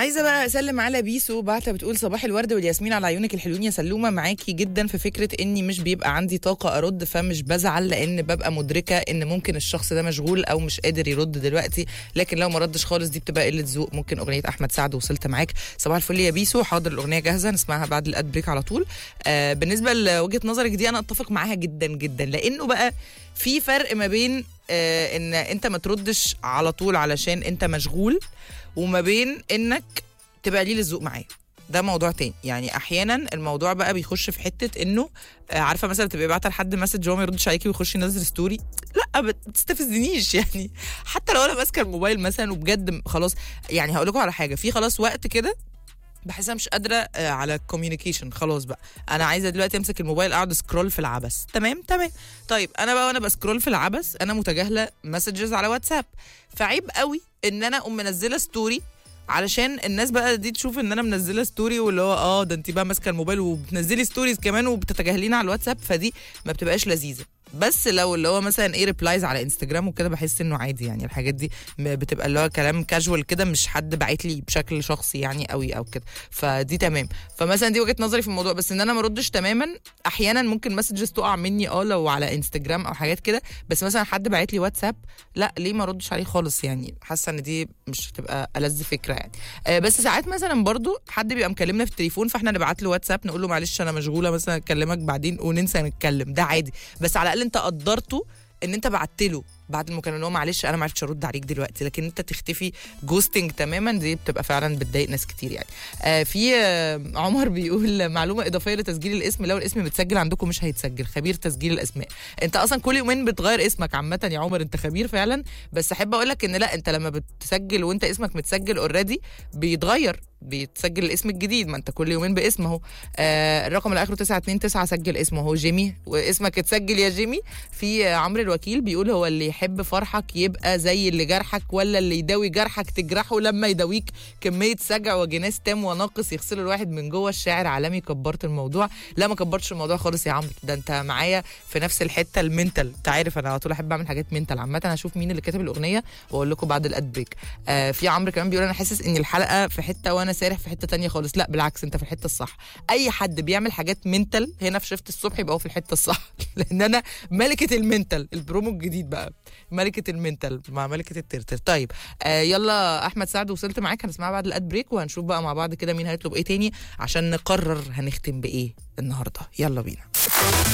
عايزه بقى اسلم على بيسو بعتها بتقول صباح الورد والياسمين على عيونك الحلوين يا سلومه معاكي جدا في فكره اني مش بيبقى عندي طاقه ارد فمش بزعل لان ببقى مدركه ان ممكن الشخص ده مشغول او مش قادر يرد دلوقتي لكن لو ما ردش خالص دي بتبقى قله ذوق ممكن اغنيه احمد سعد وصلت معاك صباح الفل يا بيسو حاضر الاغنيه جاهزه نسمعها بعد الاد بريك على طول آه بالنسبه لوجهه نظرك دي انا اتفق معاها جدا جدا لانه بقى في فرق ما بين آه ان انت ما تردش على طول علشان انت مشغول وما بين انك تبقى قليل الذوق معاه ده موضوع تاني يعني احيانا الموضوع بقى بيخش في حته انه آه، عارفه مثلا تبقى بعت لحد مسج هو ما يردش عليكي ويخش ينزل ستوري لا ما تستفزنيش يعني حتى لو انا ماسكه الموبايل مثلا وبجد خلاص يعني هقول لكم على حاجه في خلاص وقت كده بحس انا مش قادره آه، على الكوميونيكيشن خلاص بقى انا عايزه دلوقتي امسك الموبايل اقعد سكرول في العبث تمام تمام طيب انا بقى وانا بسكرول في العبث انا متجاهله مسجز على واتساب فعيب قوي ان انا اقوم منزله ستوري علشان الناس بقى دي تشوف ان انا منزله ستوري واللي هو اه ده انت بقى ماسكه الموبايل وبتنزلي ستوريز كمان وبتتجاهلين على الواتساب فدي ما بتبقاش لذيذه بس لو اللي هو مثلا ايه ريبلايز على انستجرام وكده بحس انه عادي يعني الحاجات دي م- بتبقى اللي هو كلام كاجوال كده مش حد باعت لي بشكل شخصي يعني قوي او كده فدي تمام فمثلا دي وجهه نظري في الموضوع بس ان انا ما اردش تماما احيانا ممكن مسجز تقع مني اه لو على انستجرام او حاجات كده بس مثلا حد باعت لي واتساب لا ليه ما اردش عليه خالص يعني حاسه ان دي مش هتبقى ألذ فكره يعني آه بس ساعات مثلا برضو حد بيبقى مكلمنا في التليفون فاحنا نبعت له واتساب نقول له معلش انا مشغوله مثلا اكلمك بعدين وننسى نتكلم ده عادي بس على الاقل انت قدرته ان انت بعت له بعد المكالمه اللي هو معلش انا ما عرفتش ارد عليك دلوقتي لكن انت تختفي جوستنج تماما دي بتبقى فعلا بتضايق ناس كتير يعني آه في آه عمر بيقول معلومه اضافيه لتسجيل الاسم لو الاسم متسجل عندكم مش هيتسجل خبير تسجيل الاسماء انت اصلا كل يومين بتغير اسمك عامه يا عمر انت خبير فعلا بس احب اقول لك ان لا انت لما بتسجل وانت اسمك متسجل اوريدي بيتغير بيتسجل الاسم الجديد ما انت كل يومين باسم اهو آه الرقم اللي اخره 929 سجل اسمه اهو جيمي واسمك اتسجل يا جيمي في آه، عمرو الوكيل بيقول هو اللي يحب فرحك يبقى زي اللي جرحك ولا اللي يداوي جرحك تجرحه لما يداويك كميه سجع وجناس تام وناقص يغسله الواحد من جوه الشاعر عالمي كبرت الموضوع لا ما كبرتش الموضوع خالص يا عمرو ده انت معايا في نفس الحته المنتال انت عارف انا على طول احب اعمل حاجات منتال عامه هشوف مين اللي كاتب الاغنيه واقول لكم بعد الاد بريك آه في عمرو كمان بيقول انا حاسس ان الحلقه في حته وانا سارح في حته تانية خالص لا بالعكس انت في الحته الصح اي حد بيعمل حاجات منتال هنا في شفت الصبح يبقى هو في الحته الصح لان انا ملكه المنتال البرومو الجديد بقى ملكه المنتال مع ملكه الترتر طيب آه يلا احمد سعد وصلت معاك هنسمعها بعد الاد بريك وهنشوف بقى مع بعض كده مين هيطلب ايه تاني عشان نقرر هنختم بايه النهارده يلا بينا